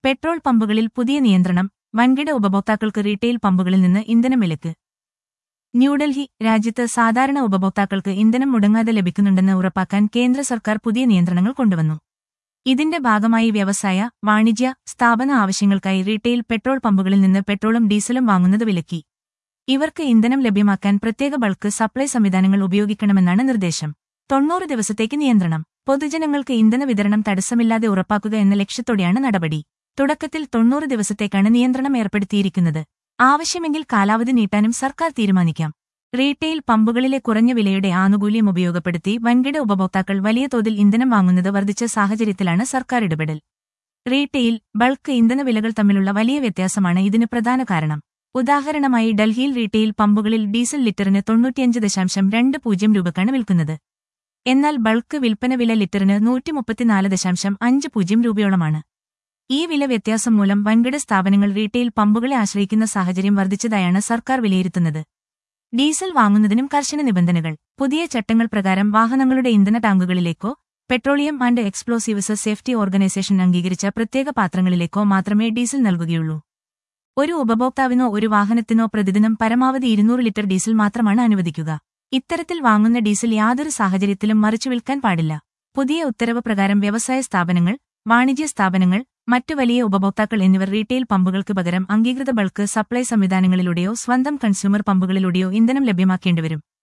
petrol പമ്പുകളിൽ പുതിയ നിയന്ത്രണം വൻകിട ഉപഭോക്താക്കൾക്ക് റീറ്റെയിൽ പമ്പുകളിൽ നിന്ന് ഇന്ധനം വിലക്ക് ന്യൂഡൽഹി രാജ്യത്ത് സാധാരണ ഉപഭോക്താക്കൾക്ക് ഇന്ധനം മുടങ്ങാതെ ലഭിക്കുന്നുണ്ടെന്ന് ഉറപ്പാക്കാൻ കേന്ദ്ര സർക്കാർ പുതിയ നിയന്ത്രണങ്ങൾ കൊണ്ടുവന്നു ഇതിന്റെ ഭാഗമായി വ്യവസായ വാണിജ്യ സ്ഥാപന ആവശ്യങ്ങൾക്കായി റീറ്റെയിൽ പെട്രോൾ പമ്പുകളിൽ നിന്ന് പെട്രോളും ഡീസലും വാങ്ങുന്നത് വിലക്കി ഇവർക്ക് ഇന്ധനം ലഭ്യമാക്കാൻ പ്രത്യേക ബൾക്ക് സപ്ലൈ സംവിധാനങ്ങൾ ഉപയോഗിക്കണമെന്നാണ് നിർദ്ദേശം തൊണ്ണൂറ് ദിവസത്തേക്ക് നിയന്ത്രണം പൊതുജനങ്ങൾക്ക് ഇന്ധന വിതരണം തടസ്സമില്ലാതെ ഉറപ്പാക്കുക എന്ന ലക്ഷ്യത്തോടെയാണ് നടപടി തുടക്കത്തിൽ തൊണ്ണൂറ് ദിവസത്തേക്കാണ് നിയന്ത്രണം ഏർപ്പെടുത്തിയിരിക്കുന്നത് ആവശ്യമെങ്കിൽ കാലാവധി നീട്ടാനും സർക്കാർ തീരുമാനിക്കാം റീറ്റെയിൽ പമ്പുകളിലെ കുറഞ്ഞ വിലയുടെ ആനുകൂല്യം ഉപയോഗപ്പെടുത്തി വൻകിട ഉപഭോക്താക്കൾ വലിയ തോതിൽ ഇന്ധനം വാങ്ങുന്നത് വർദ്ധിച്ച സാഹചര്യത്തിലാണ് സർക്കാർ ഇടപെടൽ റീറ്റെയിൽ ബൾക്ക് ഇന്ധന വിലകൾ തമ്മിലുള്ള വലിയ വ്യത്യാസമാണ് ഇതിന് പ്രധാന കാരണം ഉദാഹരണമായി ഡൽഹിയിൽ റീറ്റെയിൽ പമ്പുകളിൽ ഡീസൽ ലിറ്ററിന് തൊണ്ണൂറ്റിയഞ്ച് ദശാംശം രണ്ട് പൂജ്യം രൂപക്കാണ് വിൽക്കുന്നത് എന്നാൽ ബൾക്ക് വിൽപ്പന വില ലിറ്ററിന് നൂറ്റി മുപ്പത്തിനാല് ദശാംശം അഞ്ച് പൂജ്യം രൂപയോളമാണ് ഈ വില വ്യത്യാസം മൂലം വൻകിട സ്ഥാപനങ്ങൾ റീറ്റെയിൽ പമ്പുകളെ ആശ്രയിക്കുന്ന സാഹചര്യം വർദ്ധിച്ചതായാണ് സർക്കാർ വിലയിരുത്തുന്നത് ഡീസൽ വാങ്ങുന്നതിനും കർശന നിബന്ധനകൾ പുതിയ ചട്ടങ്ങൾ പ്രകാരം വാഹനങ്ങളുടെ ഇന്ധന ടാങ്കുകളിലേക്കോ petroleum and explosives safety organisation അംഗീകരിച്ച പ്രത്യേക പാത്രങ്ങളിലേക്കോ മാത്രമേ ഡീസൽ നൽകുകയുള്ളൂ ഒരു ഉപഭോക്താവിനോ ഒരു വാഹനത്തിനോ പ്രതിദിനം പരമാവധി ഇരുന്നൂറ് ലിറ്റർ ഡീസൽ മാത്രമാണ് അനുവദിക്കുക ഇത്തരത്തിൽ വാങ്ങുന്ന ഡീസൽ യാതൊരു സാഹചര്യത്തിലും മറിച്ചു വിൽക്കാൻ പാടില്ല പുതിയ ഉത്തരവ് പ്രകാരം വ്യവസായ സ്ഥാപനങ്ങൾ വാണിജ്യ സ്ഥാപനങ്ങൾ മറ്റു വലിയ ഉപഭോക്താക്കൾ എന്നിവർ റീറ്റെയിൽ പമ്പുകൾക്ക് പകരം അംഗീകൃത ബൾക്ക് സപ്ലൈ സംവിധാനങ്ങളിലൂടെയോ സ്വന്തം കൺസ്യൂമർ പമ്പുകളിലൂടെയോ ഇന്ധനം ലഭ്യമാക്കേണ്ടിവരും